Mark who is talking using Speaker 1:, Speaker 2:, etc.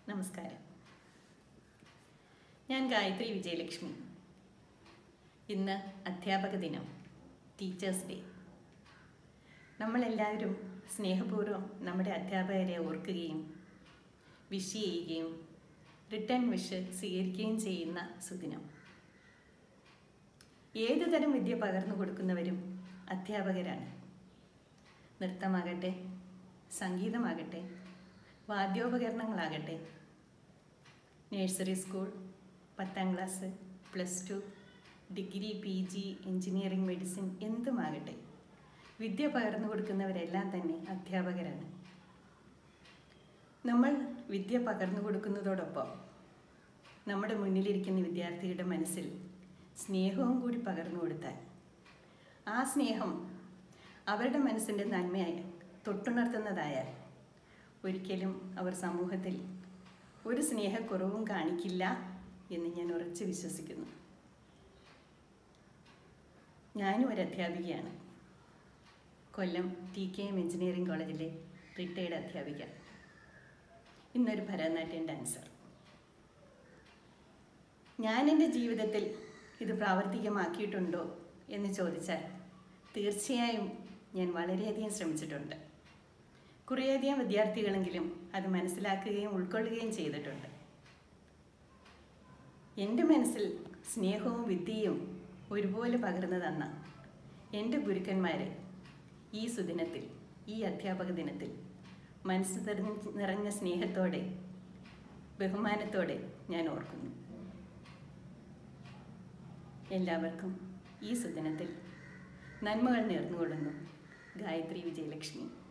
Speaker 1: നമസ്കാരം ഞാൻ ഗായത്രി വിജയലക്ഷ്മി ഇന്ന് അധ്യാപക ദിനം ടീച്ചേഴ്സ് ഡേ നമ്മളെല്ലാവരും സ്നേഹപൂർവ്വം നമ്മുടെ അധ്യാപകരെ ഓർക്കുകയും വിഷ് ചെയ്യുകയും റിട്ടേൺ വിഷ് സ്വീകരിക്കുകയും ചെയ്യുന്ന സുദിനം ഏതു തരം വിദ്യ പകർന്നു കൊടുക്കുന്നവരും അധ്യാപകരാണ് നൃത്തമാകട്ടെ സംഗീതമാകട്ടെ വാദ്യോപകരണങ്ങളാകട്ടെ നഴ്സറി സ്കൂൾ പത്താം class plus two degree P G engineering medicine എന്തുമാകട്ടെ വിദ്യ പകർന്നു കൊടുക്കുന്നവരെല്ലാം തന്നെ അധ്യാപകരാണ് നമ്മൾ വിദ്യ പകർന്നു കൊടുക്കുന്നതോടൊപ്പം നമ്മുടെ മുന്നിലിരിക്കുന്ന വിദ്യാർത്ഥിയുടെ മനസ്സിൽ സ്നേഹവും കൂടി പകർന്നു കൊടുത്താൽ ആ സ്നേഹം അവരുടെ മനസ്സിൻ്റെ നന്മയായി തൊട്ടുണർത്തുന്നതായാൽ ഒരിക്കലും അവർ സമൂഹത്തിൽ ഒരു സ്നേഹക്കുറവും കാണിക്കില്ല എന്ന് ഞാൻ ഉറച്ചു വിശ്വസിക്കുന്നു ഞാനും ഒരു അധ്യാപികയാണ് Kollam T K M engineering കോളേജിലെ റിട്ടയർഡ് അധ്യാപിക ഇന്നൊരു ഭരതനാട്യം ഡാൻസർ ഞാൻ എൻ്റെ ജീവിതത്തിൽ ഇത് പ്രാവർത്തികമാക്കിയിട്ടുണ്ടോ എന്ന് ചോദിച്ചാൽ തീർച്ചയായും ഞാൻ വളരെയധികം ശ്രമിച്ചിട്ടുണ്ട് കുറേയധികം വിദ്യാർത്ഥികളെങ്കിലും അത് മനസ്സിലാക്കുകയും ഉൾക്കൊള്ളുകയും ചെയ്തിട്ടുണ്ട് എൻ്റെ മനസ്സിൽ സ്നേഹവും വിദ്യയും ഒരുപോലെ പകർന്നു തന്ന എൻ്റെ ഗുരുക്കന്മാരെ ഈ സുദിനത്തിൽ ഈ അധ്യാപക ദിനത്തിൽ മനസ്സ് നിറഞ്ഞ നിറഞ്ഞ സ്നേഹത്തോടെ ബഹുമാനത്തോടെ ഞാൻ ഓർക്കുന്നു എല്ലാവർക്കും ഈ സുദിനത്തിൽ നന്മകൾ നേർന്നുകൊള്ളുന്നു ഗായത്രി വിജയലക്ഷ്മി